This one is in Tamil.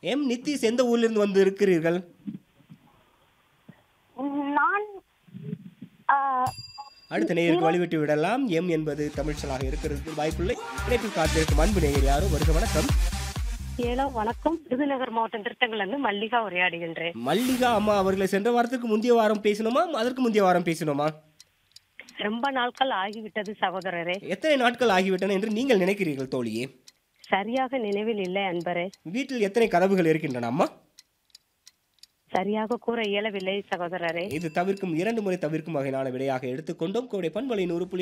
எம் நித்திஷ் எந்த ஊரிலிருந்து வந்து இருக்கிறீர்கள் நான் ஆ, அடுத்த நேயருக்கு வழிவிட்டு விடலாம் எம் என்பது தமிழ் சொல்லாக இருக்கிறது வாய்ப்புள்ள இணைப்பில் காத்திருக்கும் அன்பு நேயர் யாரோ வருக வணக்கம் ஏலோ வணக்கம் விருதுநகர் மாவட்டம் திருத்தங்கல்ல மல்லிகா உரையாடுகின்றேன் மல்லிகா அம்மா அவர்களை சென்ற வாரத்துக்கு முந்தைய வாரம் பேசினோமா அதற்கு முந்தைய வாரம் பேசினோமா ரொம்ப நாட்கள் ஆகிவிட்டது சகோதரரே எத்தனை நாட்கள் ஆகிவிட்டன என்று நீங்கள் நினைக்கிறீர்கள் தோழியே சரியாக நினைவில் இல்லை அன்பரே வீட்டில் எத்தனை கதவுகள் இருக்கின்றன அம்மா சரியாக கூற இயலவில்லை சகோதரரே இது தவிர்க்கும் இரண்டு முறை தவிர்க்கும் வகையிலான விடையாக எடுத்துக்கொண்டோம் கோடை பண்பலை நூறு புள்ளி